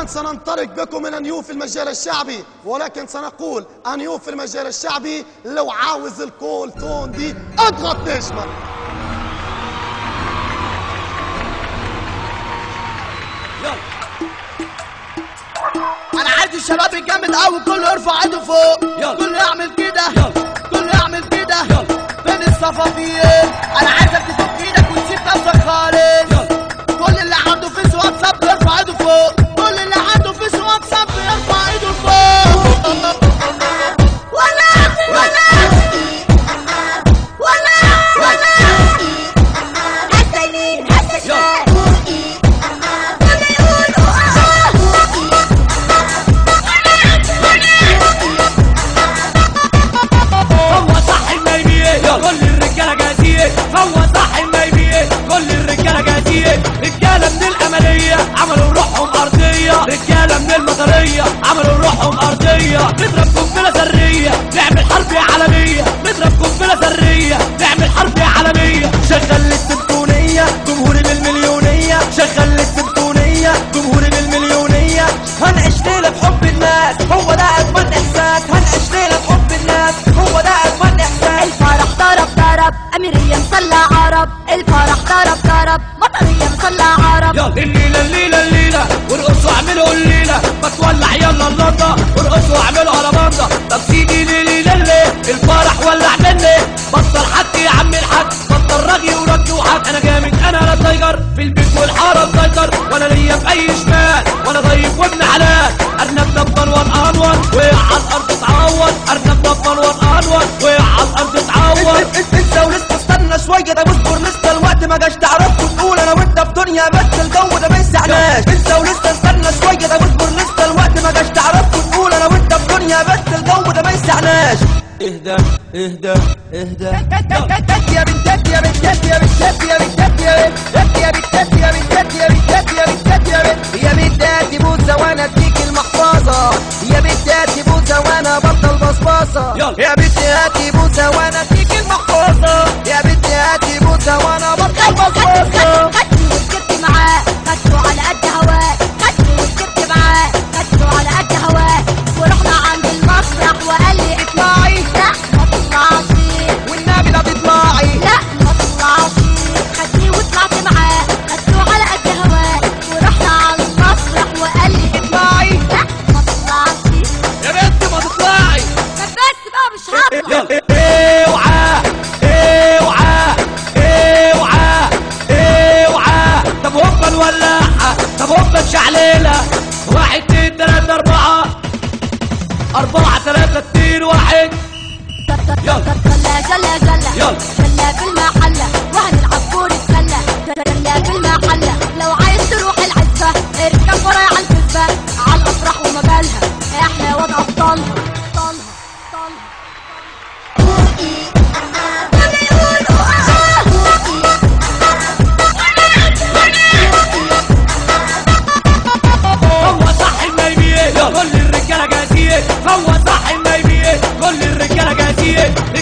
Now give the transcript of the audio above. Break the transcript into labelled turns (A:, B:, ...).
A: والآن سننطلق بكم إلى نيوف المجال الشعبي ولكن سنقول أنيوف المجال الشعبي لو عاوز الكول تون دي اضغط نجمة
B: انا عايز الشباب الجامد قوي كله يرفع ايده فوق
C: يلا.
B: كله يعمل كده
C: يلا.
B: كله يعمل كده
C: يلا.
B: فين الصفافير انا عايزك تفك ايدك وتسيب نفسك خالص
C: يلا.
B: كل اللي عنده فيس واتساب يرفع ايده فوق كل اللي عنده فيس واتساب يرفع ايده فوق ولا ولا ولا ولا
D: هسه يمين هسه شمال
C: يلا.
D: كله يقولوا آه.
C: فهو صح النايمية كل الرجالة جاهزية فهو صح النايمية كل الرجالة جاهزية رجالة من الأملية عملوا روحهم أرضية رجالة من المطرية عملوا روحهم أرضية نضرب قنبلة ذرية نعمل حرب عالمية نضرب قنبلة ذرية نعمل حرب عالمية شغل السيمفونية جمهوري بالمليونية شغل السيمفونية جمهوري بالمليونية هنعيش ليلة بحب الناس هو ده أجمل إحساس هنعيش ليلة بحب الناس هو ده أجمل إحساس
D: الفرح ضرب ضرب أميرية مصلى عرب الفرح ضرب ضرب مطرية مصلى عرب
C: يلا الليلة الليلة الليلة وارقصوا اعملوا الليلة ما تولع يلا اللندا وارقصوا اعملوا على بندا طب سيدي ليلي ليلي الفرح ولع مني بطل حكي يا عم الحاج بطل رغي ورج وحك انا جامد انا لا تايجر في البيت والحرم تايجر وانا ليا في اي شمال وانا ضيف وابن حلال ارنب دبل وانقنون وقع على الارض تعور ارنب دبل وانقنون وقع على الارض تعور
B: انت ولسه استنى شويه ده اصبر لسه الوقت ما جاش تعرف وتقول انا وانت في دنيا بس الجو ده ما يسعناش انت ولسه استنى شويه ده اصبر لسه الوقت ما جاش تعرف وتقول انا وانت في دنيا بس الجو ده ما يسعناش
C: اهدى اهدى اهدى
B: يا بنتات يا بنتات يا بنتات يا بنتات يا بنتات يا بنتات يا بنتات يا بنتات يا بنتات يا بنتات يا بنتات بوسه وانا اديك المحفظه يا بنتات بوسه وانا بطل بصباصه
C: يلا.
B: يا بنتي هاتي بوسه وانا اديك المحفظه يا بنتي هاتي بوسه وانا بطل بصباصه
D: خدته وركبت معاه خدته على قد هواه خدته وركبت معاه خدته على قد هواه ورحنا عند المسرح وقال لي اطلعي لا ما تطلعش
B: والنبي لا تطلعي
D: لا ما تطلعش خدني وطلعت معاه خدته على قد هواه ورحنا على المسرح وقال لي
B: اطلعي
D: لا ما تطلعش
C: يا بنت ما تطلعي
D: طب بس بقى مش هطلع
C: يلا اوعى اوعى اوعى اوعى طب هوبا الولاعة طب هوبا الشعليلة واحد اتنين تلاتة أربعة أربعة تلاتة اتنين واحد يلا.
D: جلا جلا جلا
C: يلا.
D: جلا في المحلة وهنلعب كورة سلة جلا في المحلة لو عايز تروح العزبة اركب ورايا على الكذبة على الأفراح ومجالها احنا وضع أبطالها أبطالها
C: فهو صح النايمية كل الرجالة جاهزية فهو صح النايمية كل الرجالة جاهزية